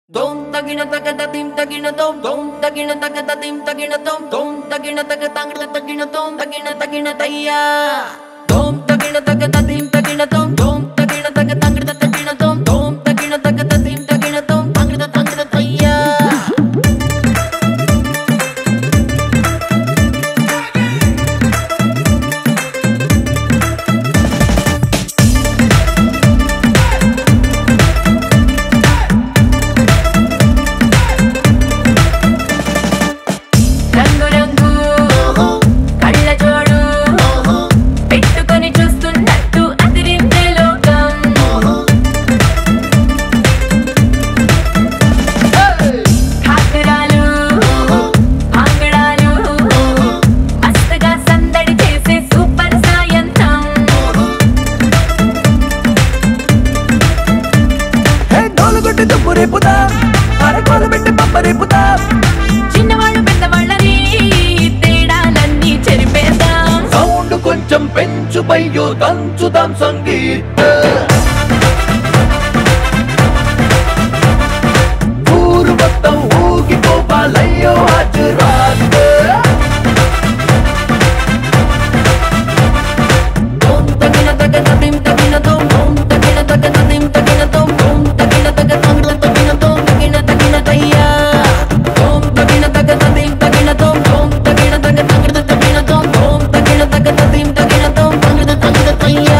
Dom tagina taga tim tagina tom dom tagina taga tim tagina tom dom tagina taga tangina tagina tom tagina tagina tayya dom tagina taga tim tagina tom dom tagina taga tangina tagina tom dom tagina taga tim tagina tom tangina tagina tayya రంగు రంగు కళ్ళ జోడు పెట్టుకొని చూస్తున్నట్టు అదిరిందే లోకం కాకరాలు ఆంగడాలు మస్తుగా సందడి చేసే సూపర్ సాయంత్రం హే డోలు కొట్టి దుమ్ము రేపుతా అరకోలు పెట్టి పంప రేపుతా చిన్నవాళ్ళు పెద్దవాళ్ళని తేడాలన్నీ చెరిపేద్దాం సౌండ్ కొంచెం పెంచు బయ్యో దంచుదాం సంగీత ఊరు మొత్తం ఊగిపోవాలయ్యో హాజరాత్ Dom tagina taga tatim tagina tom dom tagina taga tatim tagina tom dom tagina taga tangina tagina tom tagina tagina tayya dom tagina taga tatim tagina tom dom tagina taga tangina tagina tom dom tagina taga tatim tagina tom tagina tagina tayya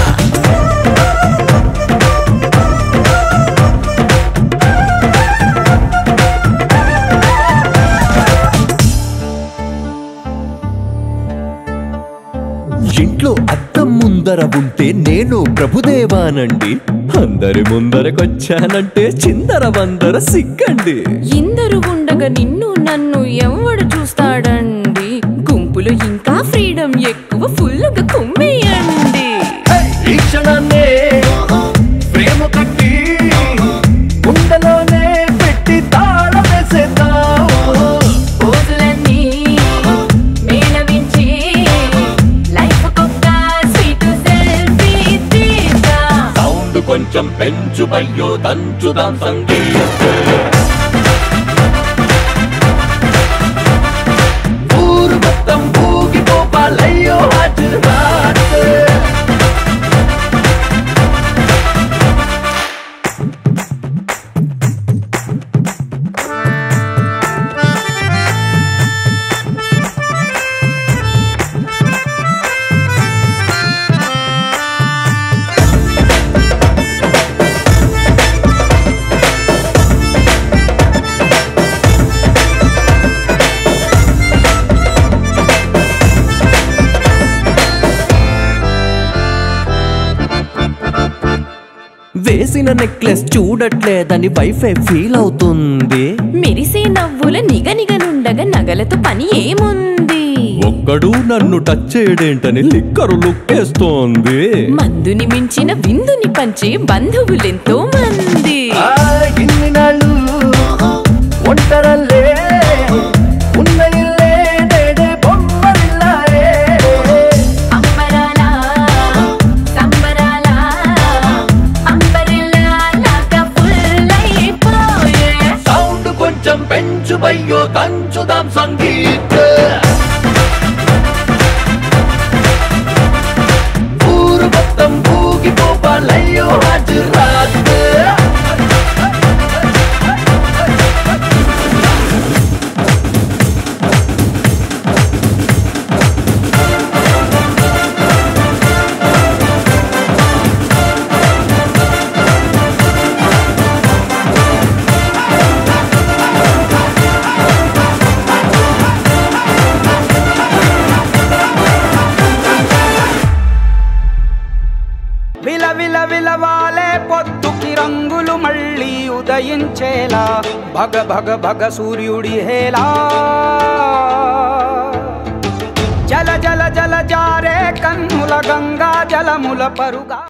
ఇంట్లో అద్దం ముందర ఉంటే నేను ప్రభుదేవానండి అందరి ముందరకొచ్చానంటే చిందర వందర సిగ్గండి ఇందరు ఉండగా నిన్ను నన్ను ఎవడు చూస్తాడండి గుంపులో ఇంకా ఫ్రీడమ్ ఎక్కువ ఫుల్గా కుమ్మేయండి ఈ క్షణాన్నే ప్రేమ కట్టి గుండెలోనే పెట్టి తాళం వేసేద్దాం పోజులన్నీ మేళవించి లైఫ్ కొక్క స్వీట్ సెల్ఫీ తీద్దాం సౌండ్ కొంచెం పెంచు బయ్యో దంచుదాం సంగీత ఊరు మొత్తం ఊగిపోవాలయ్యో హైదరాబాద్ వేసిన నెక్లెస్ చూడట్లేదని వైఫై ఫీల్ అవుతుంది మెరిసే నవ్వుల నిగనిగనుండగా నగలతో పని ఏముంది ఒక్కడు నన్ను టచ్ చేయడేంటని లిక్కరు లుక్కేస్తోంది మందుని మించిన విందుని పంచే బంధువులెంతో మంది ఇన్ని నాళ్ళు ఒంటరల్లే ఉన్న ఇల్లే నేడే బొమ్మరిల్లాయే అంబరాల సంబరాల అంబరిల్లా లాగా ఫుల్ అయిపోయే సౌండ్ కొంచెం పెంచు బయ్యో దంచుదాం సంగీత ఊరు మొత్తం ఊగిపోవాలయ్యో హైదరాబాద్ విల విల విలవాలే పొద్దుకి రంగులు మళ్ళీ ఉదయించేలా భగ భగ భగ సూర్యుడి హేలా జల జల జల జారే కన్నుల గంగా జలముల పరుగా